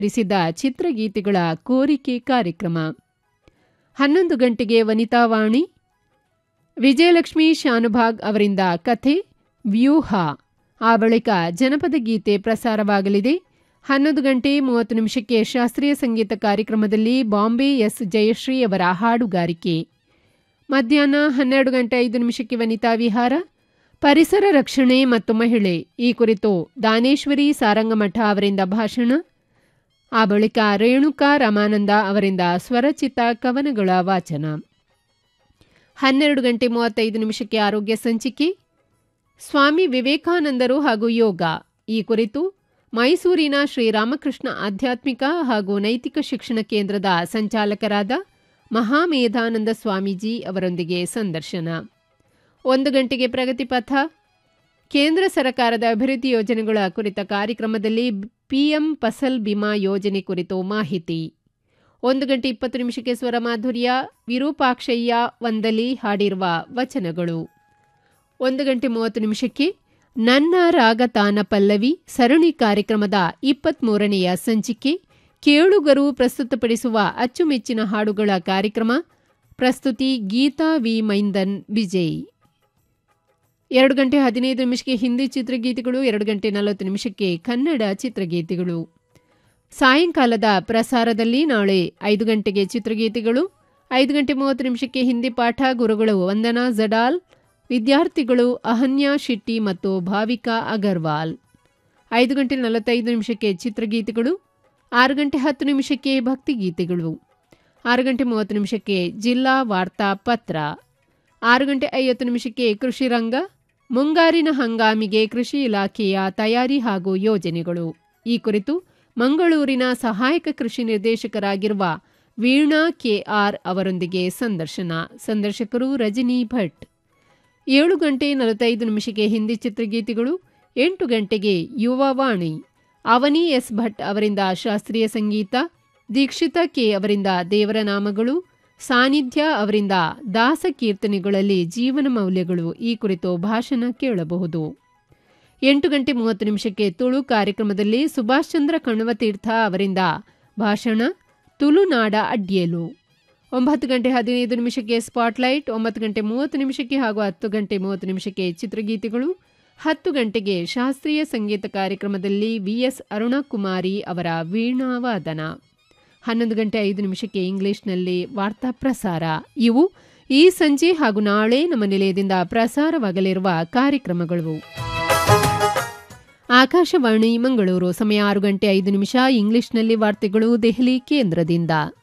ರಿಸಿದ ಚಿತ್ರಗೀತೆಗಳ ಕೋರಿಕೆ ಕಾರ್ಯಕ್ರಮ ಹನ್ನೊಂದು ಗಂಟೆಗೆ ವನಿತಾವಾಣಿ ವಿಜಯಲಕ್ಷ್ಮಿ ಶಾನುಭಾಗ್ ಅವರಿಂದ ಕಥೆ ವ್ಯೂಹ ಆ ಬಳಿಕ ಜನಪದ ಗೀತೆ ಪ್ರಸಾರವಾಗಲಿದೆ ಹನ್ನೊಂದು ಗಂಟೆ ಮೂವತ್ತು ನಿಮಿಷಕ್ಕೆ ಶಾಸ್ತ್ರೀಯ ಸಂಗೀತ ಕಾರ್ಯಕ್ರಮದಲ್ಲಿ ಬಾಂಬೆ ಎಸ್ ಜಯಶ್ರೀ ಅವರ ಹಾಡುಗಾರಿಕೆ ಮಧ್ಯಾಹ್ನ ಹನ್ನೆರಡು ಗಂಟೆ ಐದು ನಿಮಿಷಕ್ಕೆ ವನಿತಾ ವಿಹಾರ ಪರಿಸರ ರಕ್ಷಣೆ ಮತ್ತು ಮಹಿಳೆ ಈ ಕುರಿತು ದಾನೇಶ್ವರಿ ಸಾರಂಗಮಠ ಅವರಿಂದ ಭಾಷಣ ಆ ಬಳಿಕ ರೇಣುಕಾ ರಾಮಾನಂದ ಅವರಿಂದ ಸ್ವರಚಿತ ಕವನಗಳ ವಾಚನ ಹನ್ನೆರಡು ಗಂಟೆ ಮೂವತ್ತೈದು ನಿಮಿಷಕ್ಕೆ ಆರೋಗ್ಯ ಸಂಚಿಕೆ ಸ್ವಾಮಿ ವಿವೇಕಾನಂದರು ಹಾಗೂ ಯೋಗ ಈ ಕುರಿತು ಮೈಸೂರಿನ ಶ್ರೀರಾಮಕೃಷ್ಣ ಆಧ್ಯಾತ್ಮಿಕ ಹಾಗೂ ನೈತಿಕ ಶಿಕ್ಷಣ ಕೇಂದ್ರದ ಸಂಚಾಲಕರಾದ ಮಹಾಮೇಧಾನಂದ ಸ್ವಾಮೀಜಿ ಅವರೊಂದಿಗೆ ಸಂದರ್ಶನ ಒಂದು ಗಂಟೆಗೆ ಪ್ರಗತಿಪಥ ಕೇಂದ್ರ ಸರ್ಕಾರದ ಅಭಿವೃದ್ಧಿ ಯೋಜನೆಗಳ ಕುರಿತ ಕಾರ್ಯಕ್ರಮದಲ್ಲಿ ಪಿಎಂ ಫಸಲ್ ಬಿಮಾ ಯೋಜನೆ ಕುರಿತು ಮಾಹಿತಿ ಒಂದು ಗಂಟೆ ಇಪ್ಪತ್ತು ನಿಮಿಷಕ್ಕೆ ಸ್ವರ ಮಾಧುರ್ಯ ವಿರೂಪಾಕ್ಷಯ್ಯ ವಂದಲಿ ಹಾಡಿರುವ ವಚನಗಳು ಒಂದು ಗಂಟೆ ಮೂವತ್ತು ನಿಮಿಷಕ್ಕೆ ನನ್ನ ರಾಗತಾನ ಪಲ್ಲವಿ ಸರಣಿ ಕಾರ್ಯಕ್ರಮದ ಇಪ್ಪತ್ಮೂರನೆಯ ಸಂಚಿಕೆ ಕೇಳುಗರು ಪ್ರಸ್ತುತಪಡಿಸುವ ಅಚ್ಚುಮೆಚ್ಚಿನ ಹಾಡುಗಳ ಕಾರ್ಯಕ್ರಮ ಪ್ರಸ್ತುತಿ ಗೀತಾ ವಿ ಮೈಂದನ್ ವಿಜಯ್ ಎರಡು ಗಂಟೆ ಹದಿನೈದು ನಿಮಿಷಕ್ಕೆ ಹಿಂದಿ ಚಿತ್ರಗೀತೆಗಳು ಎರಡು ಗಂಟೆ ನಲವತ್ತು ನಿಮಿಷಕ್ಕೆ ಕನ್ನಡ ಚಿತ್ರಗೀತೆಗಳು ಸಾಯಂಕಾಲದ ಪ್ರಸಾರದಲ್ಲಿ ನಾಳೆ ಐದು ಗಂಟೆಗೆ ಚಿತ್ರಗೀತೆಗಳು ಐದು ಗಂಟೆ ಮೂವತ್ತು ನಿಮಿಷಕ್ಕೆ ಹಿಂದಿ ಪಾಠ ಗುರುಗಳು ವಂದನಾ ಜಡಾಲ್ ವಿದ್ಯಾರ್ಥಿಗಳು ಅಹನ್ಯಾ ಶೆಟ್ಟಿ ಮತ್ತು ಭಾವಿಕಾ ಅಗರ್ವಾಲ್ ಐದು ಗಂಟೆ ನಲವತ್ತೈದು ನಿಮಿಷಕ್ಕೆ ಚಿತ್ರಗೀತೆಗಳು ಆರು ಗಂಟೆ ಹತ್ತು ನಿಮಿಷಕ್ಕೆ ಭಕ್ತಿಗೀತೆಗಳು ಆರು ಗಂಟೆ ಮೂವತ್ತು ನಿಮಿಷಕ್ಕೆ ಜಿಲ್ಲಾ ವಾರ್ತಾ ಪತ್ರ ಆರು ಗಂಟೆ ಐವತ್ತು ನಿಮಿಷಕ್ಕೆ ಕೃಷಿ ರಂಗ ಮುಂಗಾರಿನ ಹಂಗಾಮಿಗೆ ಕೃಷಿ ಇಲಾಖೆಯ ತಯಾರಿ ಹಾಗೂ ಯೋಜನೆಗಳು ಈ ಕುರಿತು ಮಂಗಳೂರಿನ ಸಹಾಯಕ ಕೃಷಿ ನಿರ್ದೇಶಕರಾಗಿರುವ ವೀಣಾ ಕೆಆರ್ ಅವರೊಂದಿಗೆ ಸಂದರ್ಶನ ಸಂದರ್ಶಕರು ರಜನಿ ಭಟ್ ಏಳು ಗಂಟೆ ನಲವತ್ತೈದು ನಿಮಿಷಕ್ಕೆ ಹಿಂದಿ ಚಿತ್ರಗೀತೆಗಳು ಎಂಟು ಗಂಟೆಗೆ ಯುವವಾಣಿ ಅವನಿ ಎಸ್ ಭಟ್ ಅವರಿಂದ ಶಾಸ್ತ್ರೀಯ ಸಂಗೀತ ದೀಕ್ಷಿತ ಕೆ ಅವರಿಂದ ದೇವರ ನಾಮಗಳು ಸಾನ್ನಿಧ್ಯ ಅವರಿಂದ ದಾಸ ಕೀರ್ತನೆಗಳಲ್ಲಿ ಜೀವನ ಮೌಲ್ಯಗಳು ಈ ಕುರಿತು ಭಾಷಣ ಕೇಳಬಹುದು ಎಂಟು ಗಂಟೆ ಮೂವತ್ತು ನಿಮಿಷಕ್ಕೆ ತುಳು ಕಾರ್ಯಕ್ರಮದಲ್ಲಿ ಸುಭಾಷ್ ಚಂದ್ರ ಕಣ್ವತೀರ್ಥ ಅವರಿಂದ ಭಾಷಣ ತುಳುನಾಡ ಅಡ್ಯೇಲು ಒಂಬತ್ತು ಗಂಟೆ ಹದಿನೈದು ನಿಮಿಷಕ್ಕೆ ಸ್ಪಾಟ್ಲೈಟ್ ಒಂಬತ್ತು ಗಂಟೆ ಮೂವತ್ತು ನಿಮಿಷಕ್ಕೆ ಹಾಗೂ ಹತ್ತು ಗಂಟೆ ಮೂವತ್ತು ನಿಮಿಷಕ್ಕೆ ಚಿತ್ರಗೀತೆಗಳು ಹತ್ತು ಗಂಟೆಗೆ ಶಾಸ್ತ್ರೀಯ ಸಂಗೀತ ಕಾರ್ಯಕ್ರಮದಲ್ಲಿ ವಿಎಸ್ ಅರುಣಕುಮಾರಿ ಅವರ ವೀಣಾವಾದನ ಹನ್ನೊಂದು ಗಂಟೆ ಐದು ನಿಮಿಷಕ್ಕೆ ಇಂಗ್ಲಿಷ್ನಲ್ಲಿ ವಾರ್ತಾ ಪ್ರಸಾರ ಇವು ಈ ಸಂಜೆ ಹಾಗೂ ನಾಳೆ ನಮ್ಮ ನಿಲಯದಿಂದ ಪ್ರಸಾರವಾಗಲಿರುವ ಕಾರ್ಯಕ್ರಮಗಳು ಆಕಾಶವಾಣಿ ಮಂಗಳೂರು ಸಮಯ ಆರು ಗಂಟೆ ಐದು ನಿಮಿಷ ಇಂಗ್ಲಿಷ್ನಲ್ಲಿ ವಾರ್ತೆಗಳು ದೆಹಲಿ ಕೇಂದ್ರದಿಂದ